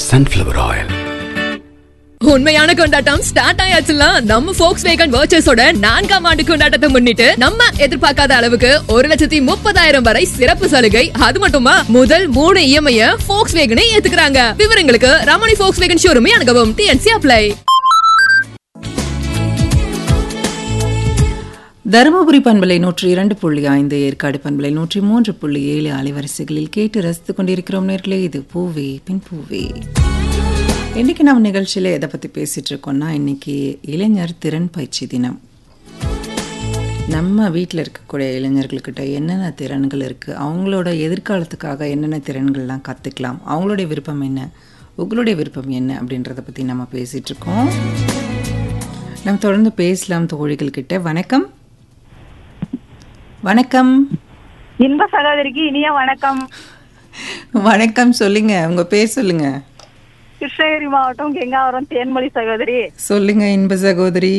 sunflower oil உண்மையான கொண்டாட்டம் start ஆயாச்சுல நம்ம ஃபோக்ஸ் வேகன் வர்ச்சஸோட நான்காம் ஆண்டு கொண்டாட்டத்தை முன்னிட்டு நம்ம எதிர்பார்க்காத அளவுக்கு ஒரு லட்சத்தி முப்பதாயிரம் வரை சிறப்பு சலுகை அது மட்டுமா முதல் மூணு இஎம்ஐ ஃபோக்ஸ் வேகனை ஏத்துக்கிறாங்க விவரங்களுக்கு ரமணி ஃபோக்ஸ் வேகன் ஷோரூமே அணுகவும் டிஎன்சி அப்ளை தருமபுரி பண்பலை நூற்றி இரண்டு புள்ளி ஐந்து ஏற்காடு பண்பலை நூற்றி மூன்று புள்ளி ஏழு அலைவரிசைகளில் கேட்டு ரசித்துக் கொண்டிருக்கிறோம் நேர்களே இது பூவே பின் பூவே இன்னைக்கு நம்ம நிகழ்ச்சியில் எதை பற்றி பேசிட்டு இருக்கோம்னா இன்னைக்கு இளைஞர் திறன் பயிற்சி தினம் நம்ம வீட்டில் இருக்கக்கூடிய இளைஞர்கள்கிட்ட என்னென்ன திறன்கள் இருக்குது அவங்களோட எதிர்காலத்துக்காக என்னென்ன திறன்கள்லாம் கற்றுக்கலாம் அவங்களுடைய விருப்பம் என்ன உங்களுடைய விருப்பம் என்ன அப்படின்றத பற்றி நம்ம பேசிகிட்டு இருக்கோம் நம்ம தொடர்ந்து பேசலாம் தோழிகள் கிட்ட வணக்கம் வணக்கம் இன்ப சகோதரிக்கு இனிய வணக்கம் வணக்கம் சொல்லுங்க உங்க பேர் சொல்லுங்க கிருஷ்ணகிரி மாவட்டம் கெங்காவரம் தேன்மொழி சகோதரி சொல்லுங்க இன்ப சகோதரி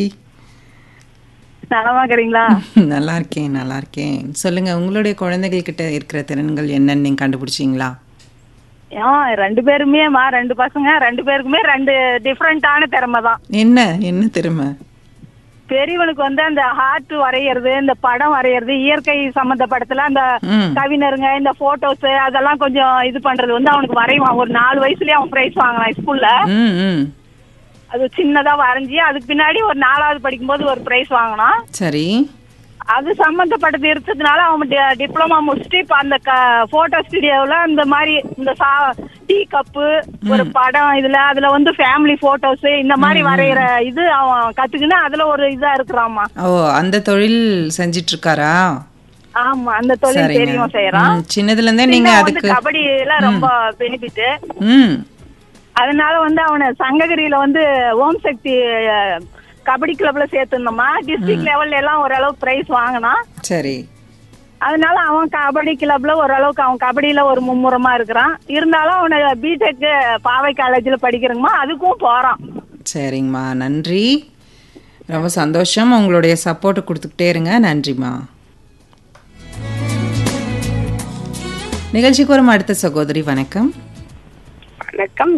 நலமா இருக்கிறீங்களா நல்லா இருக்கேன் நல்லா இருக்கேன் சொல்லுங்க உங்களுடைய குழந்தைகள் கிட்ட இருக்கிற திறன்கள் என்னன்னு நீங்க கண்டுபிடிச்சீங்களா ஆ ரெண்டு பேருமே மா ரெண்டு பசங்க ரெண்டு பேருக்குமே ரெண்டு டிஃப்ரெண்டான திறமை தான் என்ன என்ன திறமை பெரியவனுக்கு வந்து அந்த ஹார்ட் வரையறது இந்த படம் வரையறது இயற்கை சம்பந்தப்படத்துல அந்த ம் கவிஞருங்க இந்த போட்டோஸ் அதெல்லாம் கொஞ்சம் இது பண்றது வந்து அவனுக்கு வரைவான் ஒரு நாலு வயசுலயே அவன் பிரைஸ் வாங்கினான் ஸ்கூல்ல ம் ம் அது சின்னதா வரைஞ்சி அதுக்கு பின்னாடி ஒரு நாலாவது படிக்கும்போது ஒரு பிரைஸ் வாங்கினான் சரி அது சம்பந்தப்பட்டது இருக்கிறதுனால அவன் டி- டிப்ளமா முடிச்சுட்டு இப்ப அந்த போட்டோ ஸ்டுடியோல இந்த மாதிரி இந்த சா டீ கப்பு ஒரு படம் இதுல அதுல வந்து ஃபேமிலி போட்டோஸ் இந்த மாதிரி வரைகிற இது அவன் கத்துக்கின்னு அதுல ஒரு இதா இருக்கிறாமா ஓ அந்த தொழில் செஞ்சிட்டு இருக்காரா ஆமா அந்த தொழில் சரிங்க தெரியும் செய்யறான் ம், சின்னதுல இருந்தே நீங்க வந்து அதுக்கு கபடியில ரொம்ப பெனிஃபிட் ம் அதனால வந்து அவனை சங்ககிரியில வந்து ஓம் சக்தி அஹ், கபடி கிளப்ல சேர்த்துருந்தோமா டிஸ்ட்ரிக்ட் லெவல்ல எல்லாம் ஓரளவு பிரைஸ் வாங்கினான் சரி அதனால அவன் கபடி கிளப்ல ஓரளவுக்கு அவன் கபடியில ஒரு மும்முரமா இருக்கிறான் இருந்தாலும் அவனை பிடெக் பாவை காலேஜ்ல படிக்கிறங்கம்மா அதுக்கும் போறான் சரிங்கம்மா நன்றி ரொம்ப சந்தோஷம் உங்களுடைய சப்போர்ட் கொடுத்துக்கிட்டே இருங்க நன்றிம்மா நிகழ்ச்சிக்கு வரும் அடுத்த சகோதரி வணக்கம் வணக்கம்